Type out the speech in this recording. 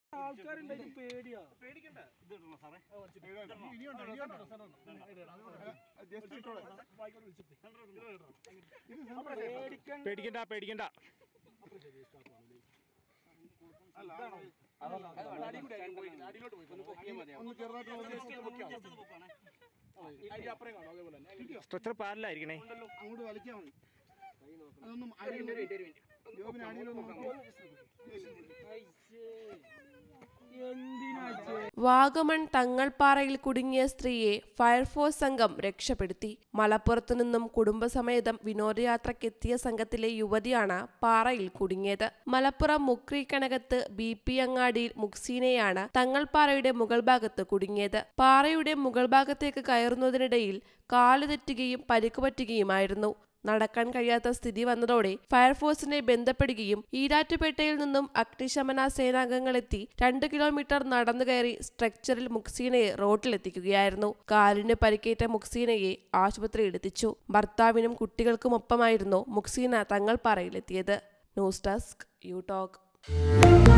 ആൾക്കാരുണ്ടെങ്കിൽ പേടിയാ പേടിക്കണ്ട ഇത് ഇടണം സാറേ പേടിക്കണ്ട പേടിക്കണ്ട പേടിക്കണ്ട സ്ട്രെച്ചർ പാരലായിരിക്കണേ അങ്ങോട്ട് വലിച്ചാൽ മതി അതൊന്നും അടിയിൽ ജോബിന് അടിയിലൊന്നും എന്തിനാ വാഗമൺ തങ്ങൾപ്പാറയിൽ കുടുങ്ങിയ സ്ത്രീയെ ഫയർഫോഴ്സ് സംഘം രക്ഷപ്പെടുത്തി മലപ്പുറത്തു നിന്നും കുടുംബസമേതം വിനോദയാത്രയ്ക്കെത്തിയ സംഘത്തിലെ യുവതിയാണ് പാറയിൽ കുടുങ്ങിയത് മലപ്പുറം മുക്രിക്കണകത്ത് ബി പി അങ്ങാടിയിൽ മുക്സീനയാണ് തങ്ങൾപ്പാറയുടെ മുകൾ ഭാഗത്ത് കുടുങ്ങിയത് പാറയുടെ മുകൾ ഭാഗത്തേക്ക് കയറുന്നതിനിടയിൽ കാല് തെറ്റുകയും പരിക്ക് പറ്റുകയുമായിരുന്നു നടക്കാൻ കഴിയാത്ത സ്ഥിതി വന്നതോടെ ഫയർഫോഴ്സിനെ ബന്ധപ്പെടുകയും ഈരാറ്റുപേട്ടയിൽ നിന്നും അഗ്നിശമന സേനാംഗങ്ങളെത്തി രണ്ട് കിലോമീറ്റർ നടന്നു കയറി സ്ട്രക്ചറിൽ മുക്സീനയെ റോട്ടിലെത്തിക്കുകയായിരുന്നു കാലിന് പരിക്കേറ്റ മുക്സീനയെ ആശുപത്രിയിലെത്തിച്ചു ഭർത്താവിനും കുട്ടികൾക്കുമൊപ്പമായിരുന്നു മുക്സീന തങ്ങൾപ്പാറയിലെത്തിയത് ന്യൂസ് ഡെസ്ക് യു ടോക്ക്